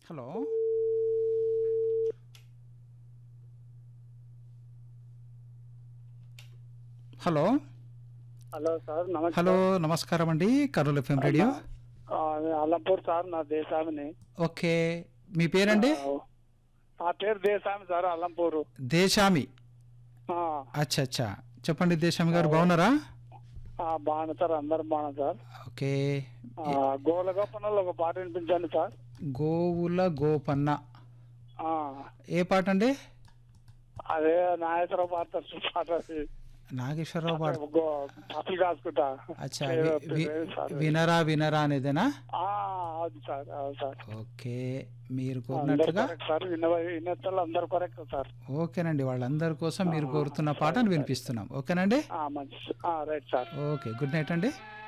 Hello hello hello sir నమస్తే hello నమస్కారం అండి కర్నూలు ఎఫ్ఎం రేడియో ఆ, అల్లంపూర్ సార్ నా దేశామిని ఓకే మీ పేరండి ఆ, నా పేరు దేశామి సార్ అల్లంపూరు దేశామి ఆ, అచ్చా అచ్చా చెప్పండి దేశామి గారు బాగున్నారా ఆ, బాగున్నా సార్ అందరు బాగున్నా సార్ ఓకే ఆ, గోల గోపనలో ఒక పాట వినిపించండి సార్ గోవుల గోపన్న ఆ, ఏ పాట అండి అదే నాగేశ్వరరావు పాట పాట అది. నాగేశ్వరరావు పాట గో- పసులు కాసుకుంటా అచ్చా ఏదో వి- వి- పేరు సార్. వినరా వినరా అనేదేనా ఆ, అవును సార్ అవును సార్ ఓకే మీరు అందరు కోరినట్లుగా కరెక్ట్ సార్ విన్న వినేతలు అందరు కరెక్ట్ సార్ ఓకేనండి వాళ్ళందరి కోసం మీరు కోరుతున్న పాటను వినిపిస్తున్నాం ఓకేనండి ఆ, మంచి right sir okay good night అండి